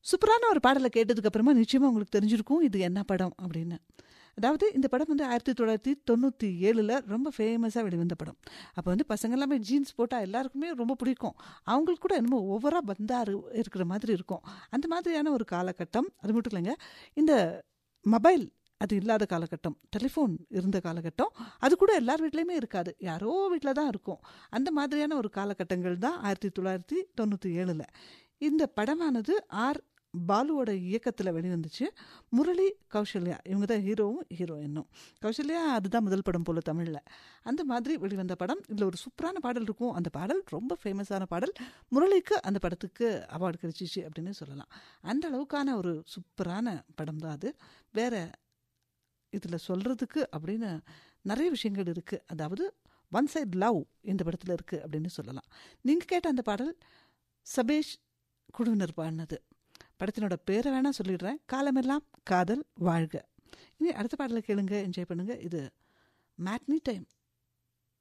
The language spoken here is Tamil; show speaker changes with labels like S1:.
S1: சூப்பரான ஒரு பாடலை கேட்டதுக்கு அப்புறமா நிச்சயமாக உங்களுக்கு தெரிஞ்சிருக்கும் இது என்ன படம் அப்படின்னு அதாவது இந்த படம் வந்து ஆயிரத்தி தொள்ளாயிரத்தி தொண்ணூற்றி ஏழில் ரொம்ப ஃபேமஸாக வெளிவந்த படம் அப்போ வந்து பசங்க எல்லாமே ஜீன்ஸ் போட்டால் எல்லாருக்குமே ரொம்ப பிடிக்கும் அவங்களுக்கு கூட என்னமோ ஓவராக பந்தாரு இருக்கிற மாதிரி இருக்கும் அந்த மாதிரியான ஒரு காலகட்டம் அது மட்டும் இல்லைங்க இந்த மொபைல் அது இல்லாத காலகட்டம் டெலிஃபோன் இருந்த காலகட்டம் அது கூட எல்லார் வீட்லேயுமே இருக்காது யாரோ வீட்டில் தான் இருக்கும் அந்த மாதிரியான ஒரு காலகட்டங்கள் தான் ஆயிரத்தி தொள்ளாயிரத்தி தொண்ணூற்றி ஏழில் இந்த படமானது ஆர் பாலுவோட இயக்கத்தில் வெளிவந்துச்சு முரளி கௌசல்யா இவங்க தான் ஹீரோவும் ஹீரோயினும் கௌசல்யா அதுதான் முதல் படம் போல் தமிழில் அந்த மாதிரி வெளிவந்த படம் இதில் ஒரு சூப்பரான பாடல் இருக்கும் அந்த பாடல் ரொம்ப ஃபேமஸான பாடல் முரளிக்கு அந்த படத்துக்கு அவார்டு கிடைச்சிச்சு அப்படின்னு சொல்லலாம் அந்த அளவுக்கான ஒரு சூப்பரான படம் தான் அது வேற இதில் சொல்கிறதுக்கு அப்படின்னு நிறைய விஷயங்கள் இருக்குது அதாவது ஒன் சைட் லவ் இந்த படத்தில் இருக்குது அப்படின்னு சொல்லலாம் நீங்கள் கேட்ட அந்த பாடல் சபேஷ் குழுவினர் பாடினது படத்தினோட பேரை வேணால் சொல்லிடுறேன் காலமெல்லாம் காதல் வாழ்க இனி அடுத்த பாடலை கேளுங்க என்ஜாய் பண்ணுங்கள் இது மேட்னி டைம்